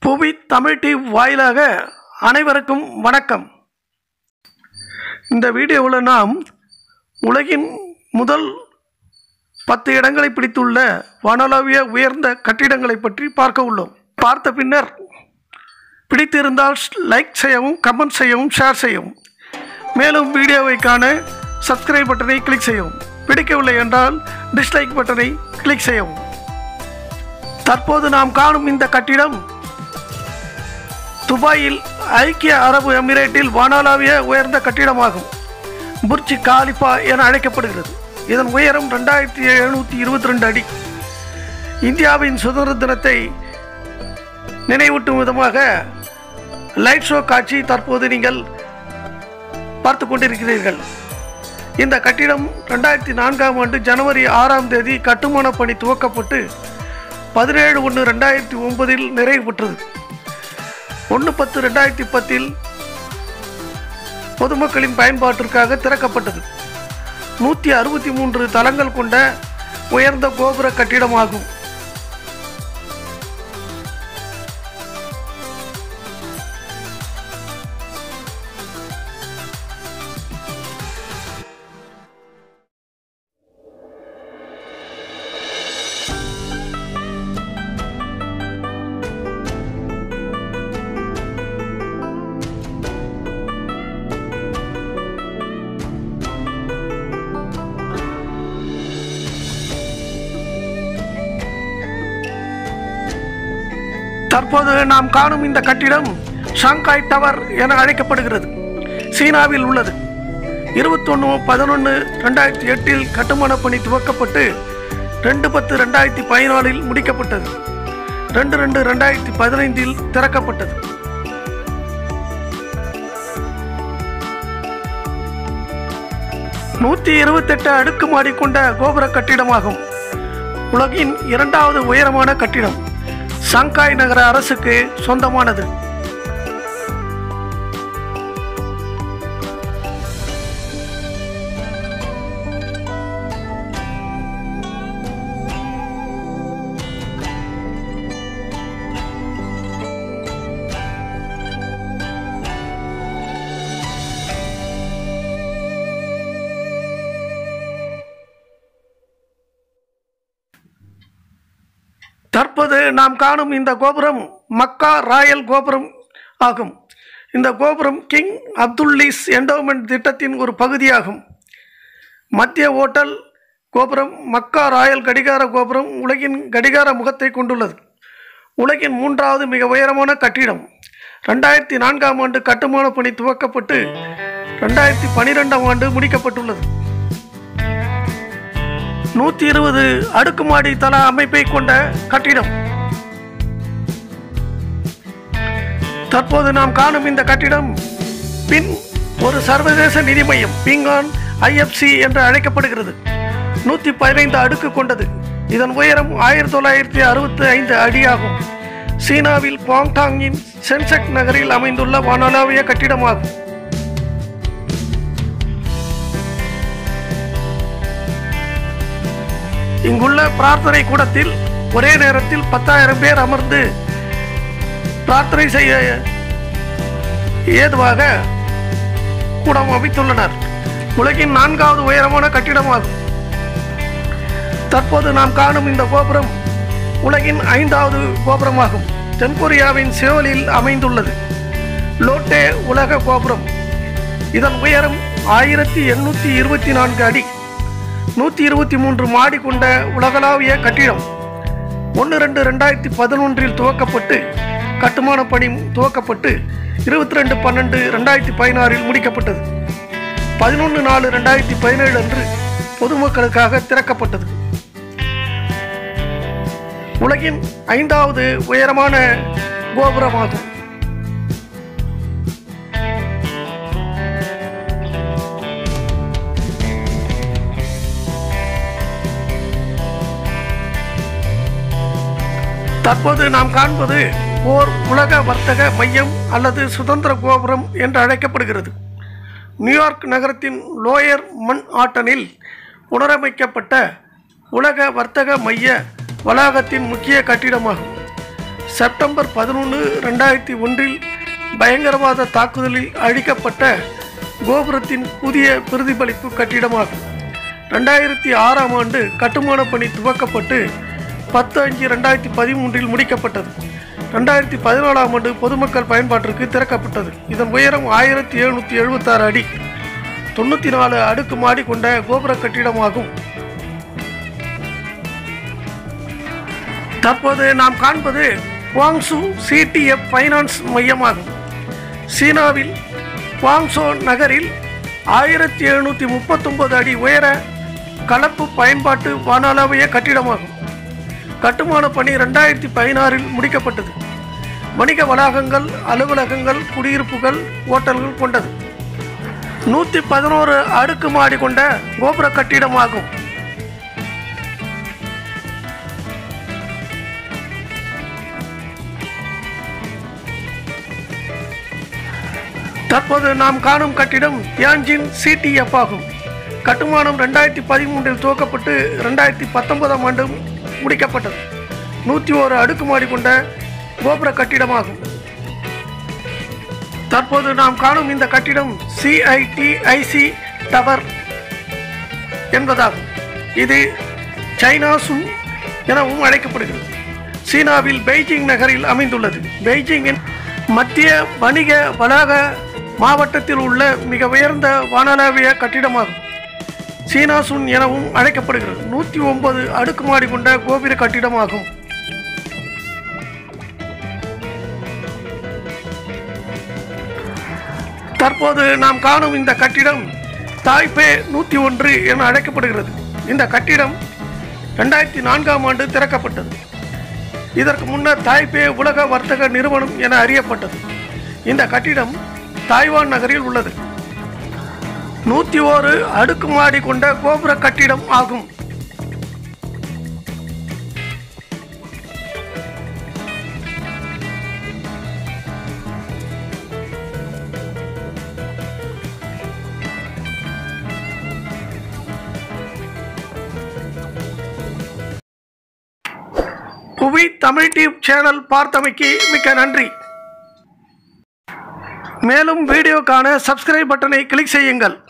புவி தமிழ் டிவி வாயிலாக அனைவருக்கும் வணக்கம் இந்த வீடியோவில் நாம் உலகின் முதல் பத்து இடங்களை பிடித்துள்ள வானளாவிய உயர்ந்த கட்டிடங்களை பற்றி பார்க்க உள்ளோம் பார்த்த பின்னர் பிடித்திருந்தால் லைக் செய்யவும் கமெண்ட் செய்யவும் ஷேர் செய்யவும் மேலும் வீடியோவை காண சப்ஸ்கிரைப் பட்டனை கிளிக் செய்யவும் பிடிக்கவில்லை என்றால் டிஸ்லைக் பட்டனை கிளிக் செய்யவும் தற்போது நாம் காணும் இந்த கட்டிடம் துபாயில் ஐக்கிய அரபு எமிரேட்டில் வானாளாவிய உயர்ந்த கட்டிடமாகும் புர்ஜ் காலிஃபா என அழைக்கப்படுகிறது இதன் உயரம் ரெண்டாயிரத்தி எழுநூற்றி இருபத்தி ரெண்டு அடி இந்தியாவின் சுதந்திர தினத்தை நினைவூட்டும் விதமாக லைட் ஷோ காட்சி தற்போது நீங்கள் பார்த்து கொண்டிருக்கிறீர்கள் இந்த கட்டிடம் ரெண்டாயிரத்தி நான்காம் ஆண்டு ஜனவரி ஆறாம் தேதி கட்டுமான பணி துவக்கப்பட்டு பதினேழு ஒன்று ரெண்டாயிரத்தி ஒன்பதில் நிறைவு பெற்றது ஒன்று பத்து ரெண்டாயிரத்தி பத்தில் பொதுமக்களின் பயன்பாட்டிற்காக திறக்கப்பட்டது நூற்றி அறுபத்தி மூன்று தளங்கள் கொண்ட உயர்ந்த கோபுர கட்டிடமாகும் தற்போது நாம் காணும் இந்த கட்டிடம் ஷாங்காய் டவர் என அழைக்கப்படுகிறது சீனாவில் உள்ளது இருபத்தொன்று பதினொன்று ரெண்டாயிரத்தி எட்டில் கட்டுமான பணி துவக்கப்பட்டு ரெண்டு பத்து ரெண்டாயிரத்தி பதினாலில் முடிக்கப்பட்டது ரெண்டு ரெண்டு ரெண்டாயிரத்தி பதினைந்தில் திறக்கப்பட்டது நூற்றி இருபத்தெட்டு அடுக்குமாடி கொண்ட கோபுர கட்டிடமாகும் உலகின் இரண்டாவது உயரமான கட்டிடம் சங்காய் நகர அரசுக்கு சொந்தமானது தற்போது நாம் காணும் இந்த கோபுரம் மக்கா ராயல் கோபுரம் ஆகும் இந்த கோபுரம் கிங் அப்துல்லீஸ் என்டோமெண்ட் திட்டத்தின் ஒரு பகுதியாகும் மத்திய ஓட்டல் கோபுரம் மக்கா ராயல் கடிகார கோபுரம் உலகின் கடிகார முகத்தை கொண்டுள்ளது உலகின் மூன்றாவது மிக உயரமான கட்டிடம் ரெண்டாயிரத்தி நான்காம் ஆண்டு கட்டுமான பணி துவக்கப்பட்டு ரெண்டாயிரத்தி பனிரெண்டாம் ஆண்டு முடிக்கப்பட்டுள்ளது நூற்றி இருபது அடுக்குமாடி தள அமைப்பை கொண்ட கட்டிடம் தற்போது நாம் காணும் இந்த கட்டிடம் பின் ஒரு சர்வதேச நிதி மையம் பிங்கான் ஐஎஃப்சி என்று அழைக்கப்படுகிறது நூற்றி பதினைந்து அடுக்கு கொண்டது இதன் உயரம் ஆயிரத்தி தொள்ளாயிரத்தி அறுபத்தி ஐந்து அடியாகும் சீனாவில் குவாங்டாங்கின் சென்செக் நகரில் அமைந்துள்ள வானளாவிய கட்டிடமாகும் இங்குள்ள பிரார்த்தனை கூடத்தில் ஒரே நேரத்தில் பத்தாயிரம் பேர் அமர்ந்து பிரார்த்தனை செய்ய ஏதுவாக கூடம் அமைத்துள்ளனர் உலகின் நான்காவது உயரமான கட்டிடமாகும் தற்போது நாம் காணும் இந்த கோபுரம் உலகின் ஐந்தாவது கோபுரமாகும் தென்கொரியாவின் சியோலில் அமைந்துள்ளது லோட்டே உலக கோபுரம் இதன் உயரம் ஆயிரத்தி எண்ணூற்றி இருபத்தி நான்கு அடி நூற்றி இருபத்தி மூன்று மாடி கொண்ட உலகளாவிய கட்டிடம் ஒன்று ரெண்டு ரெண்டாயிரத்தி பதினொன்றில் துவக்கப்பட்டு கட்டுமான பணி துவக்கப்பட்டு இருபத்தி ரெண்டு பன்னெண்டு ரெண்டாயிரத்தி பதினாறில் முடிக்கப்பட்டது பதினொன்று நாலு ரெண்டாயிரத்தி பதினேழு அன்று பொதுமக்களுக்காக திறக்கப்பட்டது உலகின் ஐந்தாவது உயரமான கோபுரமாகும் தற்போது நாம் காண்பது ஓர் உலக வர்த்தக மையம் அல்லது சுதந்திர கோபுரம் என்று அழைக்கப்படுகிறது நியூயார்க் நகரத்தின் லோயர் மண் ஆட்டனில் புனரமைக்கப்பட்ட உலக வர்த்தக மைய வளாகத்தின் முக்கிய கட்டிடமாகும் செப்டம்பர் பதினொன்று ரெண்டாயிரத்தி ஒன்றில் பயங்கரவாத தாக்குதலில் அழிக்கப்பட்ட கோபுரத்தின் புதிய பிரதிபலிப்பு கட்டிடமாகும் ரெண்டாயிரத்தி ஆறாம் ஆண்டு கட்டுமான பணி துவக்கப்பட்டு பத்து அஞ்சு ரெண்டாயிரத்தி பதிமூன்றில் முடிக்கப்பட்டது ரெண்டாயிரத்தி பதினாலாம் ஆண்டு பொதுமக்கள் பயன்பாட்டிற்கு திறக்கப்பட்டது இதன் உயரம் ஆயிரத்தி எழுநூற்றி எழுபத்தாறு அடி தொண்ணூற்றி நாலு அடுக்கு மாடி கொண்ட கோபுர கட்டிடமாகும் தற்போது நாம் காண்பது குவாங்சு சிடிஎஃப் ஃபைனான்ஸ் மையமாகும் சீனாவில் குவாங்சோ நகரில் ஆயிரத்தி எழுநூற்றி முப்பத்தொன்பது அடி உயர கலப்பு பயன்பாட்டு வானாளாவிய கட்டிடமாகும் கட்டுமான பணி ரெண்டாயிரத்தி பதினாறில் முடிக்கப்பட்டது வணிக வளாகங்கள் அலுவலகங்கள் குடியிருப்புகள் ஓட்டல்கள் கொண்டது நூற்றி பதினோரு அடுக்கு மாடி கொண்ட கோபுர கட்டிடமாகும் தற்போது நாம் காணும் கட்டிடம் தியான்ஜின் சிடிஎஃப் ஆகும் கட்டுமானம் ரெண்டாயிரத்தி பதிமூன்றில் துவக்கப்பட்டு ரெண்டாயிரத்தி பத்தொன்பதாம் ஆண்டு முடிக்கப்பட்டது நூற்றி ஓரு அடுக்குமாடி கொண்ட கோபுர கட்டிடமாகும் தற்போது நாம் காணும் இந்த கட்டிடம் சிஐடிஐசி டவர் என்பதாகும் இது சைனா சுன் எனவும் அழைக்கப்படுகிறது சீனாவில் பெய்ஜிங் நகரில் அமைந்துள்ளது பெய்ஜிங்கின் மத்திய வணிக வளாக மாவட்டத்தில் உள்ள மிக உயர்ந்த வானளாவிய கட்டிடமாகும் சீனா சுன் எனவும் அழைக்கப்படுகிறது நூற்றி ஒன்பது அடுக்குமாடி கொண்ட கோபுர கட்டிடமாகும் தற்போது நாம் காணும் இந்த கட்டிடம் தாய்பே நூற்றி ஒன்று என அழைக்கப்படுகிறது இந்த கட்டிடம் ரெண்டாயிரத்தி நான்காம் ஆண்டு திறக்கப்பட்டது இதற்கு முன்னர் தாய்பே உலக வர்த்தக நிறுவனம் என அறியப்பட்டது இந்த கட்டிடம் தாய்வான் நகரில் உள்ளது நூற்றி ஓரு அடுக்குமாடி கொண்ட கோபுர கட்டிடம் ஆகும் புவி தமிழ் டியூப் சேனல் பார்த்தமைக்கு மிக்க நன்றி மேலும் வீடியோக்கான சப்ஸ்கிரைப் பட்டனை கிளிக் செய்யுங்கள்